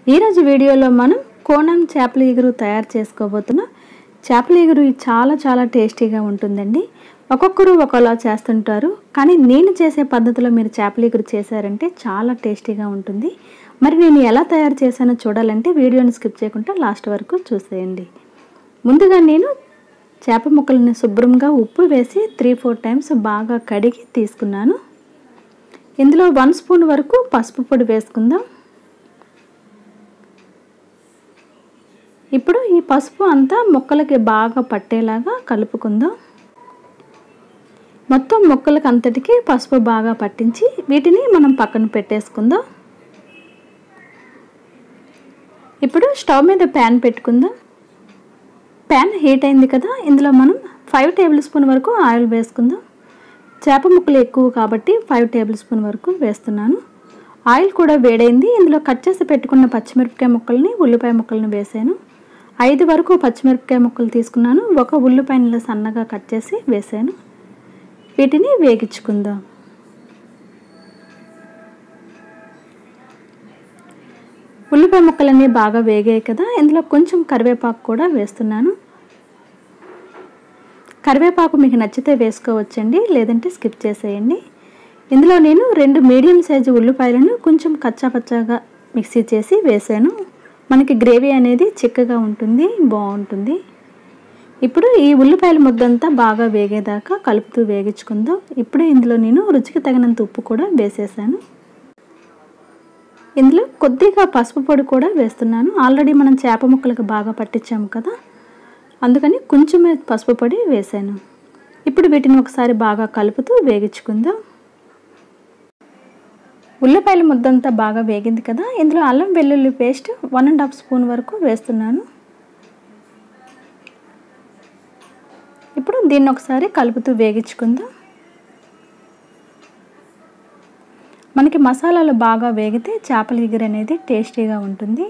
ఈరోజు వీడియోలో మనం కోణం చేపల ఎగురు తయారు చేసుకోబోతున్నాం చేపల ఎగురు చాలా చాలా టేస్టీగా ఉంటుందండి ఒక్కొక్కరు ఒకలా చేస్తుంటారు కానీ నేను చేసే పద్ధతిలో మీరు చేపల ఎగురు చేశారంటే చాలా టేస్టీగా ఉంటుంది మరి నేను ఎలా తయారు చేశానో చూడాలంటే వీడియోని స్కిప్ చేయకుండా లాస్ట్ వరకు చూసేయండి ముందుగా నేను చేప ముక్కల్ని శుభ్రంగా ఉప్పు వేసి త్రీ ఫోర్ టైమ్స్ బాగా కడిగి తీసుకున్నాను ఇందులో వన్ స్పూన్ వరకు పసుపు పొడి వేసుకుందాం ఇప్పుడు ఈ పసుపు అంతా ముక్కలకి బాగా పట్టేలాగా కలుపుకుందాం మొత్తం ముక్కలకి అంతటికి పసుపు బాగా పట్టించి వీటిని మనం పక్కన పెట్టేసుకుందాం ఇప్పుడు స్టవ్ మీద ప్యాన్ పెట్టుకుందాం ప్యాన్ హీట్ అయింది కదా ఇందులో మనం ఫైవ్ టేబుల్ స్పూన్ వరకు ఆయిల్ వేసుకుందాం చేప ముక్కలు ఎక్కువ కాబట్టి ఫైవ్ టేబుల్ స్పూన్ వరకు వేస్తున్నాను ఆయిల్ కూడా వేడైంది ఇందులో కట్ చేసి పెట్టుకున్న పచ్చిమిరపకాయ ముక్కల్ని ఉల్లిపాయ ముక్కల్ని వేసాను ఐదు వరకు పచ్చిమిరపకాయ ముక్కలు తీసుకున్నాను ఒక ఉల్లిపాయని సన్నగా కట్ చేసి వేసాను వీటిని వేగించుకుందాం ఉల్లిపాయ ముక్కలన్నీ బాగా వేగాయి కదా ఇందులో కొంచెం కరివేపాకు కూడా వేస్తున్నాను కరివేపాకు మీకు నచ్చితే వేసుకోవచ్చండి లేదంటే స్కిప్ చేసేయండి ఇందులో నేను రెండు మీడియం సైజు ఉల్లిపాయలను కొంచెం కచ్చాపచ్చాగా మిక్సీ చేసి వేసాను మనకి గ్రేవీ అనేది చిక్కగా ఉంటుంది బాగుంటుంది ఇప్పుడు ఈ ఉల్లిపాయల ముద్దంతా బాగా వేగేదాకా కలుపుతూ వేగించుకుందాం ఇప్పుడు ఇందులో నేను రుచికి తగినంత ఉప్పు కూడా వేసేసాను ఇందులో కొద్దిగా పసుపు పొడి కూడా వేస్తున్నాను ఆల్రెడీ మనం చేప ముక్కలకు బాగా పట్టించాము కదా అందుకని కొంచెమే పసుపు పొడి వేసాను ఇప్పుడు వీటిని ఒకసారి బాగా కలుపుతూ వేగించుకుందాం ఉల్లిపాయల ముద్దంతా బాగా వేగింది కదా ఇందులో అల్లం వెల్లుల్లి paste one and half spoon వరకు వేస్తున్నాను ఇప్పుడు దీన్ని ఒకసారి కలుపుతూ వేగించుకుందాం మనకి మసాలాలు బాగా వేగితే చేపల ఎగురు అనేది టేస్టీగా ఉంటుంది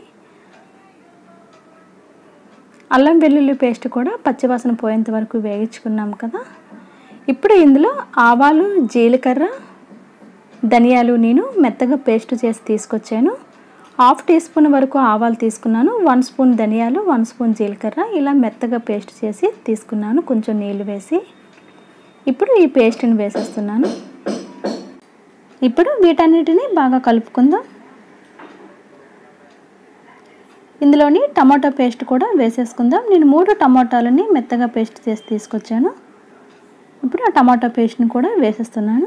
అల్లం వెల్లుల్లి పేస్ట్ కూడా పచ్చివాసన పోయేంత వరకు వేగించుకున్నాం కదా ఇప్పుడు ఇందులో ఆవాలు జీలకర్ర ధనియాలు నేను మెత్తగా పేస్ట్ చేసి తీసుకొచ్చాను హాఫ్ టీ స్పూన్ వరకు ఆవాలు తీసుకున్నాను వన్ స్పూన్ ధనియాలు వన్ స్పూన్ జీలకర్ర ఇలా మెత్తగా పేస్ట్ చేసి తీసుకున్నాను కొంచెం నీళ్ళు వేసి ఇప్పుడు ఈ పేస్ట్ని వేసేస్తున్నాను ఇప్పుడు వీటన్నిటిని బాగా కలుపుకుందాం ఇందులోని టమాటో పేస్ట్ కూడా వేసేసుకుందాం నేను మూడు టమాటాలని మెత్తగా పేస్ట్ చేసి తీసుకొచ్చాను ఇప్పుడు ఆ టమాటో పేస్ట్ని కూడా వేసేస్తున్నాను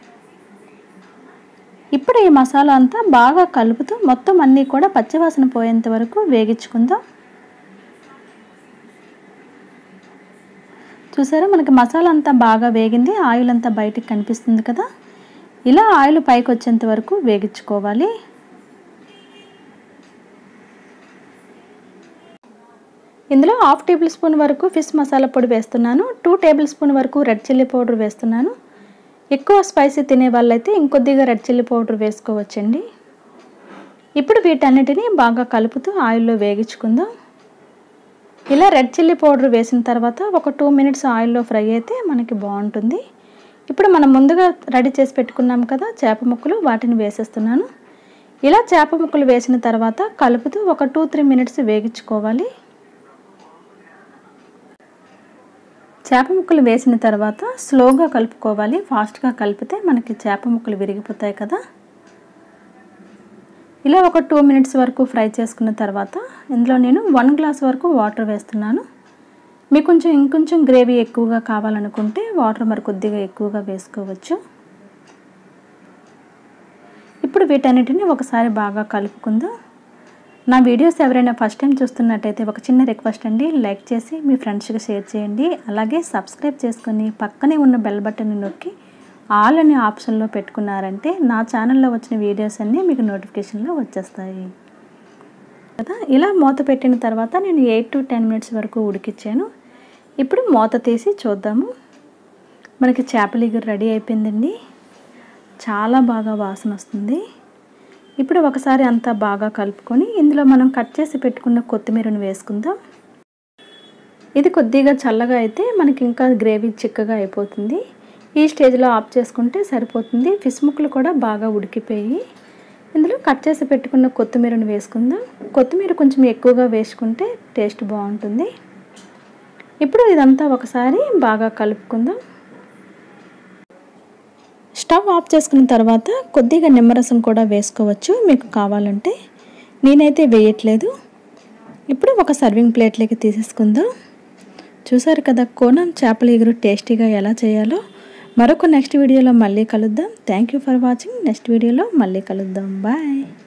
ఇప్పుడు ఈ మసాలా అంతా బాగా కలుపుతూ మొత్తం అన్నీ కూడా పచ్చివాసన పోయేంత వరకు వేగించుకుందాం చూసారా మనకి మసాలా అంతా బాగా వేగింది ఆయిల్ అంతా బయటికి కనిపిస్తుంది కదా ఇలా ఆయిల్ పైకి వచ్చేంత వరకు వేగించుకోవాలి ఇందులో హాఫ్ టేబుల్ స్పూన్ వరకు ఫిష్ మసాలా పొడి వేస్తున్నాను టూ టేబుల్ స్పూన్ వరకు రెడ్ చిల్లీ పౌడర్ వేస్తున్నాను ఎక్కువ స్పైసీ తినే వాళ్ళైతే ఇంకొద్దిగా రెడ్ చిల్లీ పౌడర్ వేసుకోవచ్చండి ఇప్పుడు వీటన్నిటిని బాగా కలుపుతూ ఆయిల్లో వేగించుకుందాం ఇలా రెడ్ చిల్లీ పౌడర్ వేసిన తర్వాత ఒక టూ మినిట్స్ ఆయిల్లో ఫ్రై అయితే మనకి బాగుంటుంది ఇప్పుడు మనం ముందుగా రెడీ చేసి పెట్టుకున్నాం కదా చేప ముక్కలు వాటిని వేసేస్తున్నాను ఇలా చేప ముక్కలు వేసిన తర్వాత కలుపుతూ ఒక టూ త్రీ మినిట్స్ వేగించుకోవాలి చేప ముక్కలు వేసిన తర్వాత స్లోగా కలుపుకోవాలి ఫాస్ట్గా కలిపితే మనకి చేప ముక్కలు విరిగిపోతాయి కదా ఇలా ఒక టూ మినిట్స్ వరకు ఫ్రై చేసుకున్న తర్వాత ఇందులో నేను వన్ గ్లాస్ వరకు వాటర్ వేస్తున్నాను మీకు కొంచెం ఇంకొంచెం గ్రేవీ ఎక్కువగా కావాలనుకుంటే వాటర్ మరి కొద్దిగా ఎక్కువగా వేసుకోవచ్చు ఇప్పుడు వీటన్నిటిని ఒకసారి బాగా కలుపుకుందాం నా వీడియోస్ ఎవరైనా ఫస్ట్ టైం చూస్తున్నట్టయితే ఒక చిన్న రిక్వెస్ట్ అండి లైక్ చేసి మీ ఫ్రెండ్స్కి షేర్ చేయండి అలాగే సబ్స్క్రైబ్ చేసుకొని పక్కనే ఉన్న బెల్ బటన్ని నొక్కి ఆల్ అనే ఆప్షన్లో పెట్టుకున్నారంటే నా ఛానల్లో వచ్చిన వీడియోస్ అన్నీ మీకు నోటిఫికేషన్లో వచ్చేస్తాయి కదా ఇలా మూత పెట్టిన తర్వాత నేను ఎయిట్ టు టెన్ మినిట్స్ వరకు ఉడికిచ్చాను ఇప్పుడు మూత తీసి చూద్దాము మనకి చేపల ఎగురు రెడీ అయిపోయిందండి చాలా బాగా వాసన వస్తుంది ఇప్పుడు ఒకసారి అంతా బాగా కలుపుకొని ఇందులో మనం కట్ చేసి పెట్టుకున్న కొత్తిమీరను వేసుకుందాం ఇది కొద్దిగా చల్లగా అయితే మనకి ఇంకా గ్రేవీ చిక్కగా అయిపోతుంది ఈ స్టేజ్లో ఆఫ్ చేసుకుంటే సరిపోతుంది ఫిష్ ముక్కలు కూడా బాగా ఉడికిపోయి ఇందులో కట్ చేసి పెట్టుకున్న కొత్తిమీరను వేసుకుందాం కొత్తిమీర కొంచెం ఎక్కువగా వేసుకుంటే టేస్ట్ బాగుంటుంది ఇప్పుడు ఇదంతా ఒకసారి బాగా కలుపుకుందాం స్టవ్ ఆఫ్ చేసుకున్న తర్వాత కొద్దిగా నిమ్మరసం కూడా వేసుకోవచ్చు మీకు కావాలంటే నేనైతే వేయట్లేదు ఇప్పుడు ఒక సర్వింగ్ ప్లేట్లోకి తీసేసుకుందాం చూసారు కదా కోనం చేపల ఎగురు టేస్టీగా ఎలా చేయాలో మరొక నెక్స్ట్ వీడియోలో మళ్ళీ కలుద్దాం thank you for watching next వీడియోలో మళ్ళీ కలుద్దాం బాయ్